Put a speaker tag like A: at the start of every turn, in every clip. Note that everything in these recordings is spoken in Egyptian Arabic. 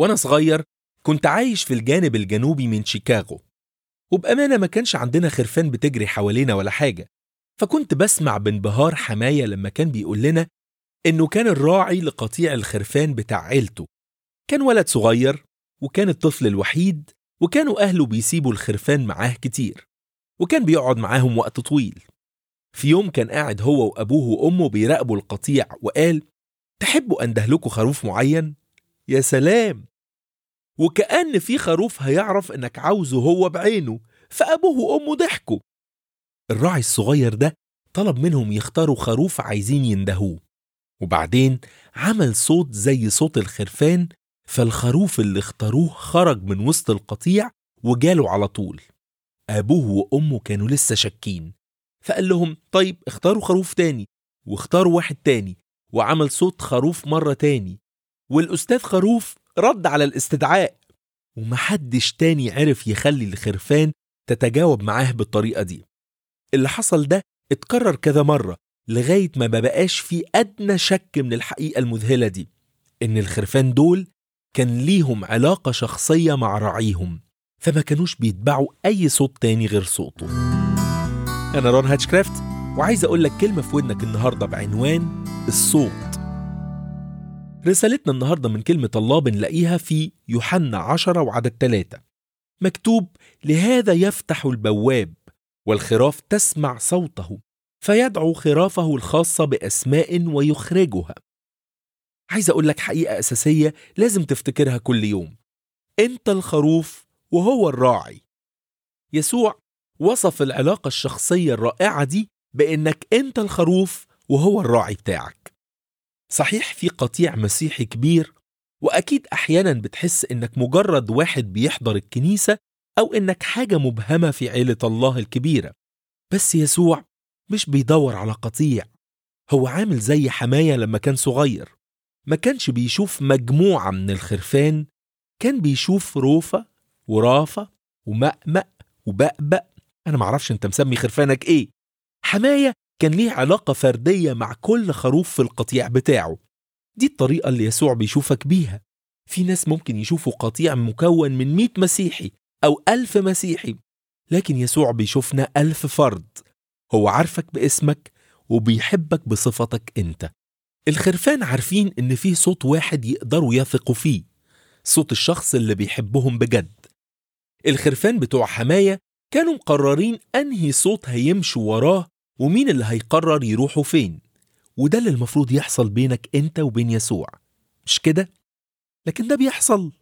A: وأنا صغير كنت عايش في الجانب الجنوبي من شيكاغو وبأمانة ما كانش عندنا خرفان بتجري حوالينا ولا حاجة فكنت بسمع بانبهار حماية لما كان بيقول لنا إنه كان الراعي لقطيع الخرفان بتاع عيلته كان ولد صغير وكان الطفل الوحيد وكانوا أهله بيسيبوا الخرفان معاه كتير وكان بيقعد معاهم وقت طويل في يوم كان قاعد هو وأبوه وأمه بيراقبوا القطيع وقال تحبوا أندهلكوا خروف معين؟ يا سلام وكأن في خروف هيعرف إنك عاوزه هو بعينه فأبوه وأمه ضحكوا الراعي الصغير ده طلب منهم يختاروا خروف عايزين يندهوه وبعدين عمل صوت زي صوت الخرفان فالخروف اللي اختاروه خرج من وسط القطيع وجاله على طول أبوه وأمه كانوا لسه شاكين فقال لهم طيب اختاروا خروف تاني واختاروا واحد تاني وعمل صوت خروف مرة تاني والأستاذ خروف رد على الاستدعاء ومحدش تاني عرف يخلي الخرفان تتجاوب معاه بالطريقة دي اللي حصل ده اتكرر كذا مرة لغاية ما مبقاش في أدنى شك من الحقيقة المذهلة دي إن الخرفان دول كان ليهم علاقة شخصية مع راعيهم فما كانوش بيتبعوا أي صوت تاني غير صوته أنا رون هاتشكرافت وعايز أقول لك كلمة في ودنك النهاردة بعنوان الصوت رسالتنا النهاردة من كلمة الله بنلاقيها في يوحنا عشرة وعدد ثلاثة مكتوب لهذا يفتح البواب والخراف تسمع صوته فيدعو خرافه الخاصة بأسماء ويخرجها عايز أقول لك حقيقة أساسية لازم تفتكرها كل يوم أنت الخروف وهو الراعي يسوع وصف العلاقة الشخصية الرائعة دي بأنك أنت الخروف وهو الراعي بتاعك صحيح في قطيع مسيحي كبير وأكيد أحيانا بتحس إنك مجرد واحد بيحضر الكنيسة أو إنك حاجة مبهمة في عيلة الله الكبيرة بس يسوع مش بيدور على قطيع هو عامل زي حماية لما كان صغير ما كانش بيشوف مجموعة من الخرفان كان بيشوف روفة ورافة ومأمأ وبأبأ أنا معرفش أنت مسمي خرفانك إيه حماية كان ليه علاقة فردية مع كل خروف في القطيع بتاعه دي الطريقة اللي يسوع بيشوفك بيها في ناس ممكن يشوفوا قطيع مكون من مئة مسيحي أو ألف مسيحي لكن يسوع بيشوفنا ألف فرد هو عارفك باسمك وبيحبك بصفتك أنت الخرفان عارفين إن فيه صوت واحد يقدروا يثقوا فيه صوت الشخص اللي بيحبهم بجد الخرفان بتوع حماية كانوا مقررين أنهي صوت هيمشوا وراه ومين اللي هيقرر يروحوا فين وده اللي المفروض يحصل بينك انت وبين يسوع مش كده لكن ده بيحصل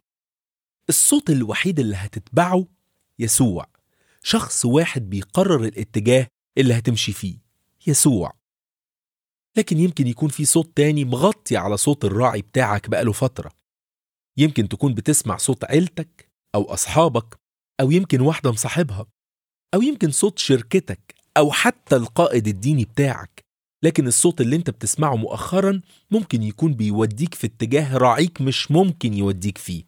A: الصوت الوحيد اللي هتتبعه يسوع شخص واحد بيقرر الاتجاه اللي هتمشي فيه يسوع لكن يمكن يكون في صوت تاني مغطي على صوت الراعي بتاعك بقاله فترة يمكن تكون بتسمع صوت عيلتك أو أصحابك أو يمكن واحدة مصاحبها أو يمكن صوت شركتك أو حتى القائد الديني بتاعك لكن الصوت اللي انت بتسمعه مؤخرا ممكن يكون بيوديك في اتجاه راعيك مش ممكن يوديك فيه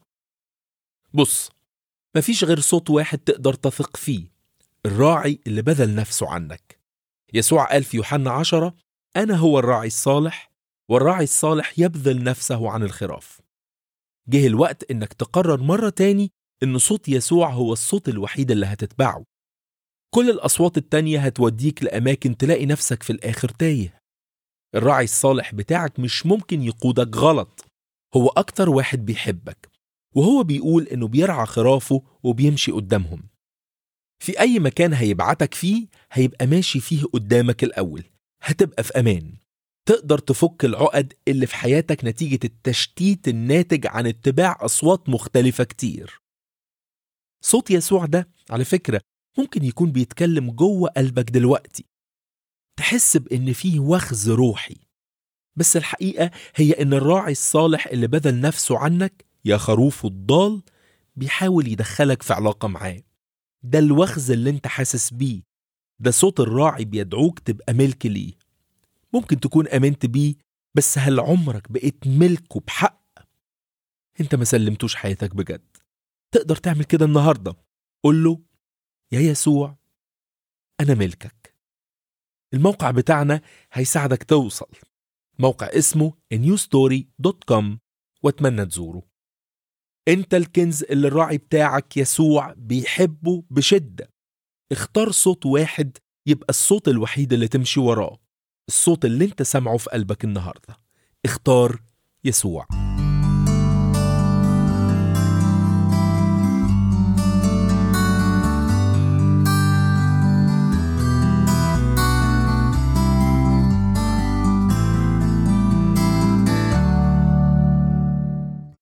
A: بص مفيش غير صوت واحد تقدر تثق فيه الراعي اللي بذل نفسه عنك يسوع قال في يوحنا عشرة أنا هو الراعي الصالح والراعي الصالح يبذل نفسه عن الخراف جه الوقت إنك تقرر مرة تاني إن صوت يسوع هو الصوت الوحيد اللي هتتبعه كل الأصوات التانية هتوديك لأماكن تلاقي نفسك في الآخر تايه الراعي الصالح بتاعك مش ممكن يقودك غلط هو أكتر واحد بيحبك وهو بيقول إنه بيرعى خرافه وبيمشي قدامهم في أي مكان هيبعتك فيه هيبقى ماشي فيه قدامك الأول هتبقى في أمان تقدر تفك العقد اللي في حياتك نتيجة التشتيت الناتج عن اتباع أصوات مختلفة كتير صوت يسوع ده على فكرة ممكن يكون بيتكلم جوه قلبك دلوقتي تحس بإن فيه وخز روحي بس الحقيقة هي إن الراعي الصالح اللي بذل نفسه عنك يا خروف الضال بيحاول يدخلك في علاقة معاه ده الوخز اللي انت حاسس بيه ده صوت الراعي بيدعوك تبقى ملك ليه ممكن تكون امنت بيه بس هل عمرك بقيت ملكه بحق انت ما سلمتوش حياتك بجد تقدر تعمل كده النهارده قول له يا يسوع انا ملكك الموقع بتاعنا هيساعدك توصل موقع اسمه newstory.com واتمنى تزوره انت الكنز اللي الراعي بتاعك يسوع بيحبه بشدة اختار صوت واحد يبقى الصوت الوحيد اللي تمشي وراه الصوت اللي انت سامعه في قلبك النهاردة اختار يسوع